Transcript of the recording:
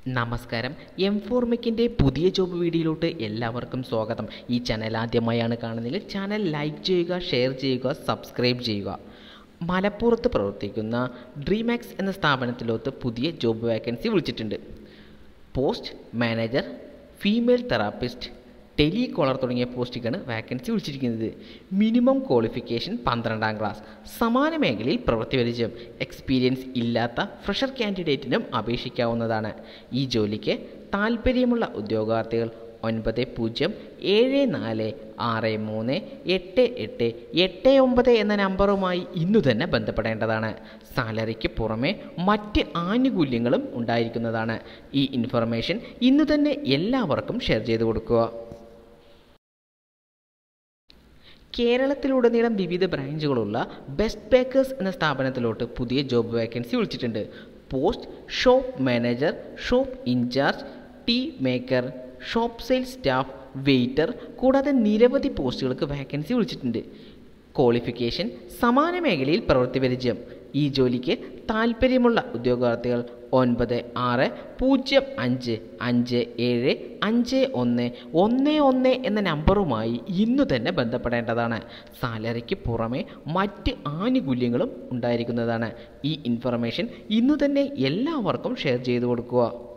നമസ്കാരം എം ഫോർമിക്കിൻ്റെ പുതിയ ജോബ് വീഡിയോയിലോട്ട് എല്ലാവർക്കും സ്വാഗതം ഈ ചാനൽ ആദ്യമായാണ് കാണുന്നതിൽ ചാനൽ ലൈക്ക് ചെയ്യുക ഷെയർ ചെയ്യുക സബ്സ്ക്രൈബ് ചെയ്യുക മലപ്പുറത്ത് പ്രവർത്തിക്കുന്ന ഡ്രീമാക്സ് എന്ന സ്ഥാപനത്തിലോട്ട് പുതിയ ജോബ് വാക്കൻസി വിളിച്ചിട്ടുണ്ട് post manager female therapist tele caller തുടങ്ങിയ പോസ്റ്റിക്കാണ് വാക്കൻസി വിളിച്ചിരിക്കുന്നത് മിനിമം ക്വാളിഫിക്കേഷൻ പന്ത്രണ്ടാം ക്ലാസ് സമാന മേഖലയിൽ പ്രവൃത്തി പരിചയം എക്സ്പീരിയൻസ് ഇല്ലാത്ത ഫ്രഷർ കാൻഡിഡേറ്റിനും അപേക്ഷിക്കാവുന്നതാണ് ഈ ജോലിക്ക് താൽപ്പര്യമുള്ള ഉദ്യോഗാർത്ഥികൾ ഒൻപത് പൂജ്യം ഏഴ് നാല് ആറ് മൂന്ന് എട്ട് എട്ട് എട്ട് ഒമ്പത് എന്ന നമ്പറുമായി ഇന്നു തന്നെ ബന്ധപ്പെടേണ്ടതാണ് സാലറിക്ക് പുറമെ മറ്റ് ആനുകൂല്യങ്ങളും ഉണ്ടായിരിക്കുന്നതാണ് ഈ ഇൻഫർമേഷൻ ഇന്നു തന്നെ എല്ലാവർക്കും ഷെയർ ചെയ്ത് കൊടുക്കുക കേരളത്തിലുടനീളം വിവിധ ബ്രാഞ്ചുകളുള്ള ബെസ്റ്റ് ബേക്കേഴ്സ് എന്ന സ്ഥാപനത്തിലോട്ട് പുതിയ ജോബ് വേക്കൻസി വിളിച്ചിട്ടുണ്ട് post shop manager shop in charge tea maker shop sales staff waiter കൂടാതെ നിരവധി പോസ്റ്റുകൾക്ക് വാക്കൻസി വിളിച്ചിട്ടുണ്ട് ക്വാളിഫിക്കേഷൻ സമാന മേഖലയിൽ പ്രവൃത്തി പരിചയം ഈ ജോലിക്ക് താൽപ്പര്യമുള്ള ഉദ്യോഗാർത്ഥികൾ ഒൻപത് ആറ് പൂജ്യം അഞ്ച് അഞ്ച് ഏഴ് അഞ്ച് ഒന്ന് ഒന്ന് ഒന്ന് എന്ന നമ്പറുമായി ഇന്നു തന്നെ ബന്ധപ്പെടേണ്ടതാണ് സാലറിക്ക് പുറമെ മറ്റ് ആനുകൂല്യങ്ങളും ഉണ്ടായിരിക്കുന്നതാണ് ഈ ഇൻഫർമേഷൻ ഇന്നു തന്നെ എല്ലാവർക്കും ഷെയർ ചെയ്തു കൊടുക്കുക